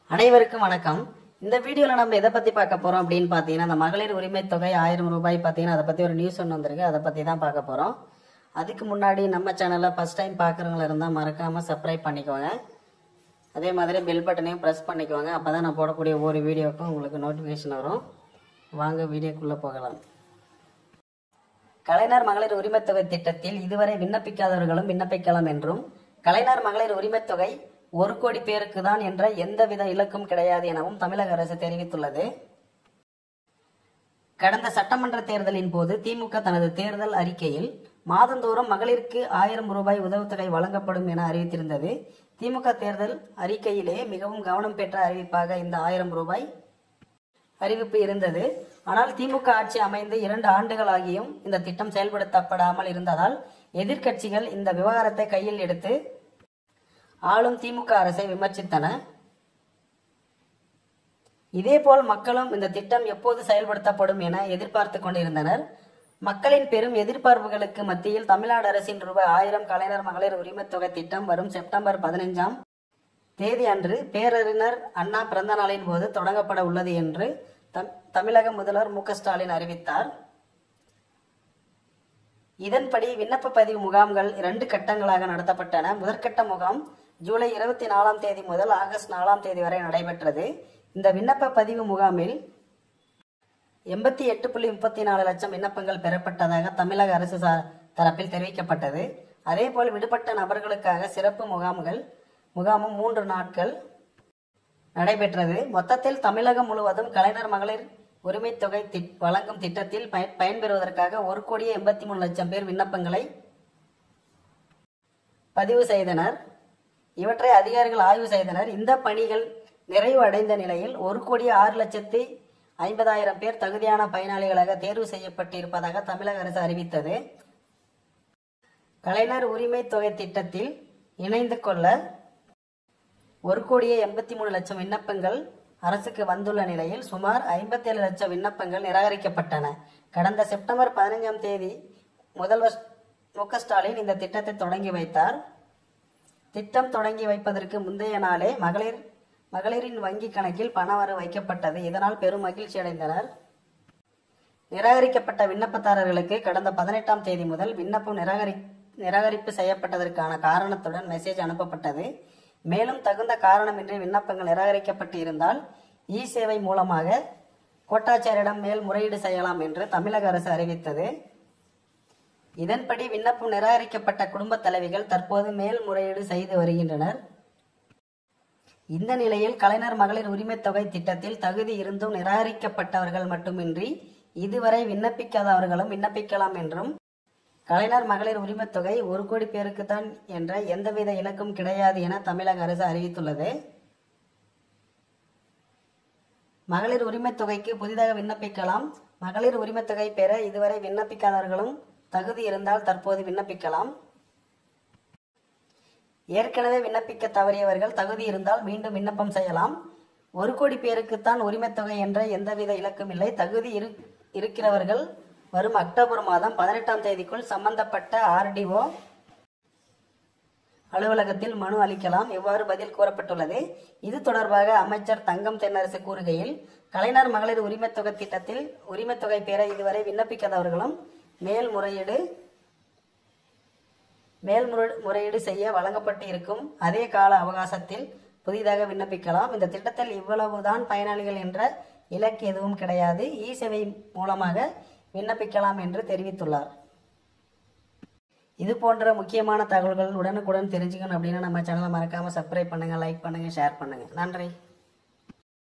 அனைவருக்கும் வணக்கம் இந்த வீடியோவில் நம்ம எதை பற்றி பார்க்க போகிறோம் அப்படின்னு பார்த்தீங்கன்னா அந்த மகளிர் உரிமை தொகை ஆயிரம் ரூபாய் பார்த்தீங்கன்னா அதை பற்றி ஒரு நியூஸ் ஒன்று வந்திருக்கு அதை பற்றி தான் பார்க்க போகிறோம் அதுக்கு முன்னாடி நம்ம சேனலை ஃபஸ்ட் டைம் பார்க்குறவங்கள இருந்தால் மறக்காமல் சப்ஸ்கிரைப் பண்ணிக்கோங்க அதே மாதிரி பெல் பட்டனையும் ப்ரெஸ் பண்ணிக்கோங்க அப்போ தான் நான் போடக்கூடிய ஒவ்வொரு வீடியோக்கும் உங்களுக்கு நோட்டிஃபிகேஷன் வரும் வாங்க வீடியோக்குள்ளே போகலாம் கலைஞர் மகளிர் உரிமைத் தொகை திட்டத்தில் இதுவரை விண்ணப்பிக்காதவர்களும் விண்ணப்பிக்கலாம் என்றும் கலைஞர் மகளிர் உரிமைத் தொகை ஒரு கோடி பேருக்கு தான் என்ற எந்தவித இலக்கும் கிடையாது எனவும் தமிழக அரசு தெரிவித்துள்ளது கடந்த சட்டமன்ற தேர்தலின் போது திமுக தனது தேர்தல் அறிக்கையில் மாதந்தோறும் மகளிருக்கு ஆயிரம் ரூபாய் உதவித்தொகை வழங்கப்படும் என அறிவித்திருந்தது திமுக தேர்தல் அறிக்கையிலே மிகவும் கவனம் பெற்ற அறிவிப்பாக இந்த ஆயிரம் ரூபாய் அறிவிப்பு இருந்தது ஆனால் திமுக ஆட்சி அமைந்து இரண்டு ஆண்டுகள் ஆகியும் இந்த திட்டம் செயல்படுத்தப்படாமல் இருந்ததால் எதிர்க்கட்சிகள் இந்த விவகாரத்தை கையில் எடுத்து ஆளும் திமுக அரசை விமர்சித்தன இதேபோல் மக்களும் இந்த திட்டம் எப்போது செயல்படுத்தப்படும் என எதிர்பார்த்து கொண்டிருந்தனர் மக்களின் பெரும் எதிர்பார்ப்புகளுக்கு மத்தியில் தமிழ்நாடு அரசின் ரூபாய் ஆயிரம் கலைஞர் மகளிர் உரிமைத் தொகை திட்டம் வரும் செப்டம்பர் பதினைஞ்சாம் தேதி அன்று பேரறிஞர் அண்ணா பிறந்த நாளின் போது தொடங்கப்பட உள்ளது என்று தம்- தமிழக முதல்வர் மு க ஸ்டாலின் அறிவித்தார் இதன்படி விண்ணப்ப பதிவு முகாம்கள் இரண்டு கட்டங்களாக நடத்தப்பட்டன முதற்கட்ட முகாம் ஜூலை இருபத்தி நாலாம் தேதி முதல் ஆகஸ்ட் நாலாம் தேதி வரை நடைபெற்றது இந்த விண்ணப்ப பதிவு முகாமில் எண்பத்தி எட்டு புள்ளி முப்பத்தி நாலு லட்சம் விண்ணப்பங்கள் பெறப்பட்டதாக தமிழக அரசு சா- தரப்பில் தெரிவிக்கப்பட்டது அதேபோல் விடுபட்ட நபர்களுக்காக சிறப்பு முகாம்கள் முகாமும் மூன்று நாட்கள் நடைபெற்றது மொத்தத்தில் தமிழகம் முழுவதும் கலைஞர் மகளிர் உரிமைத் தொகை திட்- வழங்கும் திட்டத்தில் பயன் பயன்பெறுவதற்காக ஒரு கோடியே எண்பத்தி மூணு லட்சம் பேர் விண்ணப்பங்களை பதிவு செய்தனர் இவற்றை அதிகாரிகள் ஆய்வு செய்தனர் இந்த பணிகள் நிறைவு அடைந்த நிலையில் ஒரு கோடியே ஆறு லட்சத்தி ஐம்பதாயிரம் பேர் தகுதியான பயனாளிகளாக தேர்வு செய்யப்பட்டிருப்பதாக தமிழக அரசு அறிவித்தது கலைஞர் உரிமை தொகை திட்டத்தில் இணைந்து கொள்ள ஒரு கோடியே எண்பத்தி மூணு லட்சம் விண்ணப்பங்கள் அரசுக்கு வந்துள்ள நிலையில் சுமார் ஐம்பத்தேழு லட்சம் விண்ணப்பங்கள் நிராகரிக்கப்பட்டன கடந்த செப்டம்பர் பதினைஞ்சாம் தேதி முதல்வர் மு க ஸ்டாலின் இந்த திட்டத்தை தொடங்கி வைத்தார் திட்டம் தொடங்கி வைப்பதற்கு முந்தைய நாளே மகளிர் மகளிரின் வங்கி கணக்கில் பணவரவு வைக்கப்பட்டது இதனால் பெரும் மகிழ்ச்சி அடைந்தனர் நிராகரிக்கப்பட்ட விண்ணப்பதாரர்களுக்கு கடந்த பதினெட்டாம் தேதி முதல் விண்ணப்பம் நிராகரி நிராகரிப்பு செய்யப்பட்டதற்கான காரணத்துடன் மெசேஜ் அனுப்பப்பட்டது மேலும் தகுந்த காரணமின்றி விண்ணப்பங்கள் நிராகரிக்கப்பட்டு இருந்தால் இ சேவை மூலமாக கோட்டாட்சியரிடம் மேல் முறையீடு செய்யலாம் என்று தமிழக அரசு அறிவித்தது இதன்படி விண்ணப்பம் நிராகரிக்கப்பட்ட குடும்பத் தலைவிகள் தற்போது மேல்முறையீடு செய்து வருகின்றனர் இந்த நிலையில் கலைஞர் மகளிர் உரிமைத் தொகை திட்டத்தில் தகுதி இருந்தும் நிராகரிக்கப்பட்டவர்கள் மட்டுமின்றி இதுவரை விண்ணப்பிக்காதவர்களும் விண்ணப்பிக்கலாம் என்றும் கலைஞர் மகளிர் உரிமைத் தொகை ஒரு கோடி பேருக்கு தான் என்ற எந்தவித இலக்கும் கிடையாது என தமிழக அரசு அறிவித்துள்ளது மகளிர் உரிமைத் தொகைக்கு புதிதாக விண்ணப்பிக்கலாம் மகளிர் உரிமைத் தொகை பெற இதுவரை விண்ணப்பிக்காதவர்களும் தகுதி இருந்தால் தற்போது விண்ணப்பிக்கலாம் ஏற்கனவே விண்ணப்பிக்க தவறியவர்கள் தகுதி இருந்தால் மீண்டும் விண்ணப்பம் செய்யலாம் ஒரு கோடி பேருக்குத்தான் உரிமைத் தொகை என்ற எந்தவித இலக்கும் இல்லை தகுதி இரு இருக்கிறவர்கள் வரும் அக்டோபர் மாதம் பதினெட்டாம் தேதிக்குள் சம்பந்தப்பட்ட ஆர்டிஓ அலுவலகத்தில் மனு அளிக்கலாம் இவ்வாறு பதில் கூறப்பட்டுள்ளது இது தொடர்பாக அமைச்சர் தங்கம் தென்னரசு கூறுகையில் கலைஞர் மகளிர் உரிமைத் தொகை திட்டத்தில் உரிமைத் தொகை பெற இதுவரை விண்ணப்பிக்காதவர்களும் மேல்முறையீடு மேல்முறை முறையீடு செய்ய வழங்கப்பட்டு இருக்கும் அதே கால அவகாசத்தில் புதிதாக விண்ணப்பிக்கலாம் இந்த திட்டத்தில் இவ்வளவுதான் பயனாளிகள் என்ற இலக்கு எதுவும் கிடையாது இ சேவை மூலமாக விண்ணப்பிக்கலாம் என்று தெரிவித்துள்ளார் இது போன்ற முக்கியமான தகவல்கள் உடனுக்குடன் தெரிஞ்சுக்கணும் அப்படின்னா நம்ம சேனலை மறக்காம சப்ஸ்கிரைப் பண்ணுங்க லைக் பண்ணுங்க ஷேர் பண்ணுங்க நன்றி